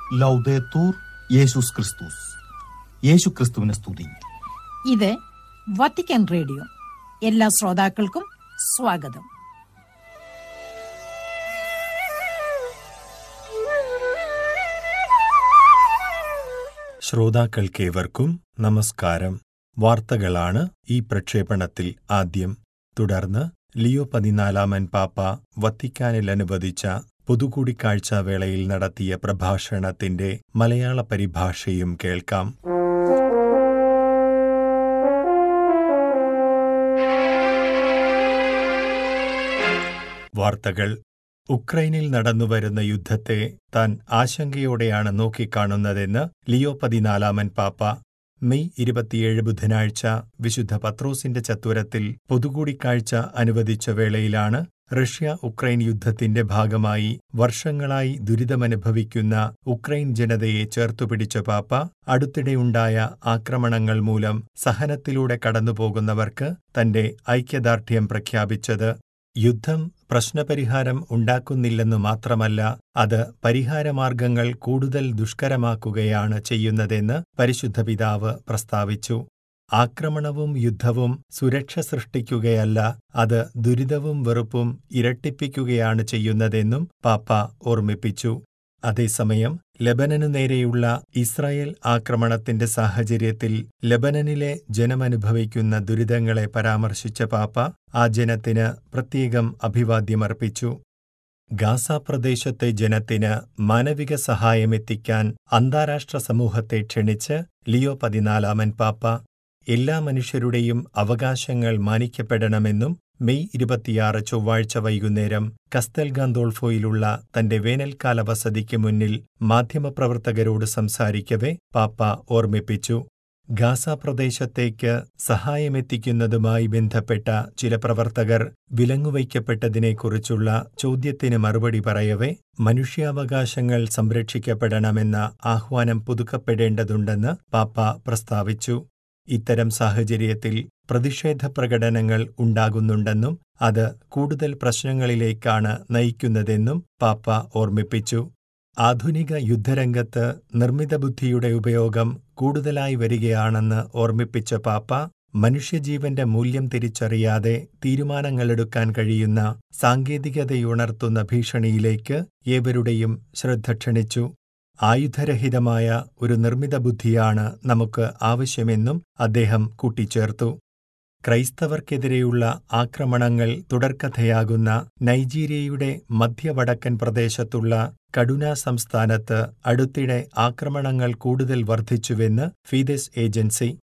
ലൗദേത്തൂർ യേശുസ് ക്രിസ്തുസ് യേശു ക്രിസ്തുവിനെ സ്തുതി ഇത് വത്തിക്കാൻ റേഡിയോ എല്ലാ ശ്രോതാക്കൾക്കും സ്വാഗതം ശ്രോതാക്കൾക്കേവർക്കും നമസ്കാരം വാർത്തകളാണ് ഈ പ്രക്ഷേപണത്തിൽ ആദ്യം തുടർന്ന് ലിയോ പതിനാലാമൻ പാപ്പ വത്തിക്കാനിൽ അനുവദിച്ച പൊതുകൂടിക്കാഴ്ച വേളയിൽ നടത്തിയ പ്രഭാഷണത്തിന്റെ മലയാള പരിഭാഷയും കേൾക്കാം വാർത്തകൾ ഉക്രൈനിൽ നടന്നുവരുന്ന യുദ്ധത്തെ താൻ ആശങ്കയോടെയാണ് നോക്കിക്കാണുന്നതെന്ന് ലിയോ പതിനാലാമൻ പാപ്പ മെയ് ഇരുപത്തിയേഴ് ബുധനാഴ്ച വിശുദ്ധ പത്രോസിന്റെ ചത്വരത്തിൽ പൊതുകൂടിക്കാഴ്ച അനുവദിച്ച വേളയിലാണ് റഷ്യ ഉക്രൈൻ യുദ്ധത്തിന്റെ ഭാഗമായി വർഷങ്ങളായി ദുരിതമനുഭവിക്കുന്ന ഉക്രൈൻ ജനതയെ ചേർത്തുപിടിച്ച പാപ്പ അടുത്തിടെയുണ്ടായ ആക്രമണങ്ങൾ മൂലം സഹനത്തിലൂടെ കടന്നുപോകുന്നവർക്ക് തന്റെ ഐക്യദാർഢ്യം പ്രഖ്യാപിച്ചത് യുദ്ധം പ്രശ്നപരിഹാരം ഉണ്ടാക്കുന്നില്ലെന്നു മാത്രമല്ല അത് പരിഹാരമാർഗങ്ങൾ കൂടുതൽ ദുഷ്കരമാക്കുകയാണ് ചെയ്യുന്നതെന്ന് പരിശുദ്ധ പിതാവ് പ്രസ്താവിച്ചു ആക്രമണവും യുദ്ധവും സുരക്ഷ സൃഷ്ടിക്കുകയല്ല അത് ദുരിതവും വെറുപ്പും ഇരട്ടിപ്പിക്കുകയാണ് ചെയ്യുന്നതെന്നും പാപ്പ ഓർമ്മിപ്പിച്ചു അതേസമയം ലബനനു നേരെയുള്ള ഇസ്രായേൽ ആക്രമണത്തിന്റെ സാഹചര്യത്തിൽ ലബനനിലെ ജനമനുഭവിക്കുന്ന ദുരിതങ്ങളെ പരാമർശിച്ച പാപ്പ ആ ജനത്തിന് പ്രത്യേകം അഭിവാദ്യമർപ്പിച്ചു ഗാസ പ്രദേശത്തെ ജനത്തിന് മാനവിക സഹായമെത്തിക്കാൻ അന്താരാഷ്ട്ര സമൂഹത്തെ ക്ഷണിച്ച് ലിയോ പതിനാലാമൻ പാപ്പ എല്ലാ മനുഷ്യരുടെയും അവകാശങ്ങൾ മാനിക്കപ്പെടണമെന്നും മെയ് ഇരുപത്തിയാറ് ചൊവ്വാഴ്ച വൈകുന്നേരം കസ്തൽ ഗാന്തോൾഫോയിലുള്ള തന്റെ വേനൽക്കാല വസതിക്ക് മുന്നിൽ മാധ്യമപ്രവർത്തകരോട് സംസാരിക്കവെ പാപ്പ ഓർമ്മിപ്പിച്ചു ഗാസ പ്രദേശത്തേക്ക് സഹായമെത്തിക്കുന്നതുമായി ബന്ധപ്പെട്ട ചില പ്രവർത്തകർ വിലങ്ങുവയ്ക്കപ്പെട്ടതിനെക്കുറിച്ചുള്ള ചോദ്യത്തിന് മറുപടി പറയവെ മനുഷ്യാവകാശങ്ങൾ സംരക്ഷിക്കപ്പെടണമെന്ന ആഹ്വാനം പുതുക്കപ്പെടേണ്ടതുണ്ടെന്ന് പാപ്പ പ്രസ്താവിച്ചു ഇത്തരം സാഹചര്യത്തിൽ പ്രതിഷേധ പ്രകടനങ്ങൾ ഉണ്ടാകുന്നുണ്ടെന്നും അത് കൂടുതൽ പ്രശ്നങ്ങളിലേക്കാണ് നയിക്കുന്നതെന്നും പാപ്പ ഓർമ്മിപ്പിച്ചു ആധുനിക യുദ്ധരംഗത്ത് നിർമ്മിത ബുദ്ധിയുടെ ഉപയോഗം കൂടുതലായി വരികയാണെന്ന് ഓർമ്മിപ്പിച്ച പാപ്പ മനുഷ്യജീവന്റെ മൂല്യം തിരിച്ചറിയാതെ തീരുമാനങ്ങളെടുക്കാൻ കഴിയുന്ന സാങ്കേതികതയുണർത്തുന്ന ഭീഷണിയിലേക്ക് ഏവരുടെയും ശ്രദ്ധ ക്ഷണിച്ചു ആയുധരഹിതമായ ഒരു നിർമ്മിത ബുദ്ധിയാണ് നമുക്ക് ആവശ്യമെന്നും അദ്ദേഹം കൂട്ടിച്ചേർത്തു ക്രൈസ്തവർക്കെതിരെയുള്ള ആക്രമണങ്ങൾ തുടർക്കഥയാകുന്ന നൈജീരിയയുടെ മധ്യവടക്കൻ പ്രദേശത്തുള്ള കഡുന സംസ്ഥാനത്ത് അടുത്തിടെ ആക്രമണങ്ങൾ കൂടുതൽ വർദ്ധിച്ചുവെന്ന് ഫീദസ് ഏജൻസി